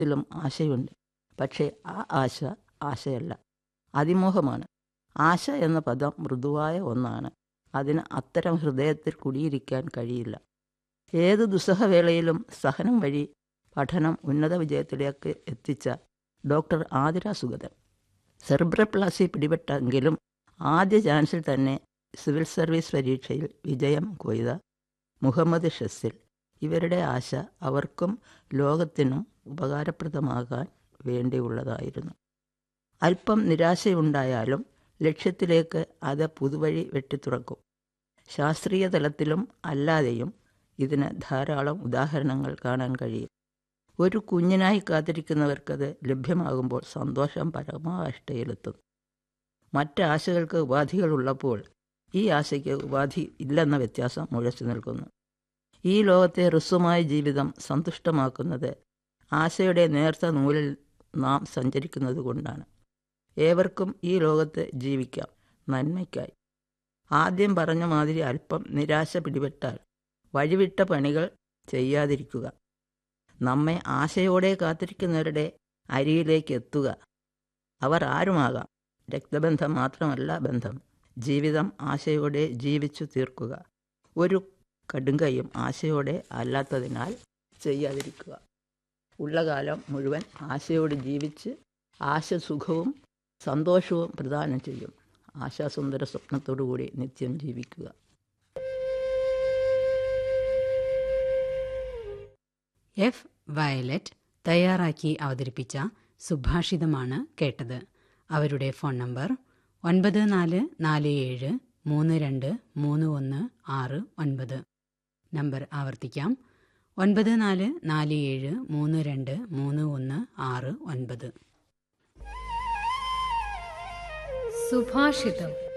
ത്തിലും ആശയുണ്ട് പക്ഷേ ആ ആശ ആശയല്ല അതിമോഹമാണ് ആശ എന്ന പദം മൃദുവായ ഒന്നാണ് അതിന് അത്തരം ഹൃദയത്തിൽ കുടിയിരിക്കാൻ കഴിയില്ല ഏത് ദുസ്സഹവേളയിലും സഹനം വഴി പഠനം ഉന്നത വിജയത്തിലേക്ക് എത്തിച്ച ഡോക്ടർ ആതിര സുഗതൻ സെർബ്രപ്ലാസി പിടിപെട്ടെങ്കിലും ആദ്യ ചാൻസിൽ തന്നെ സിവിൽ സർവീസ് പരീക്ഷയിൽ വിജയം കൊയ്ത മുഹമ്മദ് ഷസിൽ ഇവരുടെ ആശ അവർക്കും ലോകത്തിനും ഉപകാരപ്രദമാകാൻ വേണ്ടിയുള്ളതായിരുന്നു അല്പം നിരാശയുണ്ടായാലും ലക്ഷ്യത്തിലേക്ക് അത് പുതുവഴി വെട്ടിത്തുറക്കും ശാസ്ത്രീയ തലത്തിലും അല്ലാതെയും ഇതിന് ധാരാളം ഉദാഹരണങ്ങൾ കാണാൻ കഴിയും ഒരു കുഞ്ഞിനായി കാത്തിരിക്കുന്നവർക്കത് ലഭ്യമാകുമ്പോൾ സന്തോഷം പരമാവഷ്ടയിലെത്തും മറ്റ് ആശകൾക്ക് ഉപാധികളുള്ളപ്പോൾ ഈ ആശയ്ക്ക് ഉപാധി ഇല്ലെന്ന വ്യത്യാസം മുഴച്ചു നിൽക്കുന്നു ഈ ലോകത്തെ ഹ്രസ്വമായ ജീവിതം സന്തുഷ്ടമാക്കുന്നത് ആശയുടെ നേർത്ത നൂലിൽ നാം സഞ്ചരിക്കുന്നത് കൊണ്ടാണ് ഏവർക്കും ഈ ലോകത്ത് ജീവിക്കാം നന്മയ്ക്കായി ആദ്യം പറഞ്ഞ മാതിരി അല്പം നിരാശ പിടിപെട്ടാൽ വഴിവിട്ട പണികൾ ചെയ്യാതിരിക്കുക നമ്മെ ആശയോടെ കാത്തിരിക്കുന്നവരുടെ അരിയിലേക്ക് എത്തുക അവർ ആരുമാകാം രക്തബന്ധം മാത്രമല്ല ബന്ധം ജീവിതം ആശയോടെ ജീവിച്ചു തീർക്കുക ഒരു കടുങ്കയും ആശയോടെ അല്ലാത്തതിനാൽ ചെയ്യാതിരിക്കുക ഉള്ള കാലം മുഴുവൻ ആശയോട് ജീവിച്ച് ആശസുഖവും സന്തോഷവും പ്രദാനം ചെയ്യും ആശാസുന്ദര സ്വപ്നത്തോടുകൂടി നിത്യം ജീവിക്കുക എഫ് വയലറ്റ് തയ്യാറാക്കി അവതരിപ്പിച്ച സുഭാഷിതമാണ് കേട്ടത് അവരുടെ ഫോൺ നമ്പർ ഒൻപത് നാല് നാല് ഏഴ് മൂന്ന് രണ്ട് മൂന്ന് ഒന്ന് ആറ് ഒൻപത് നമ്പർ ആവർത്തിക്കാം ഒൻപത് നാല് നാല് ഏഴ് മൂന്ന് രണ്ട് മൂന്ന് ഒന്ന് ആറ് ഒൻപത് സുഭാഷിതം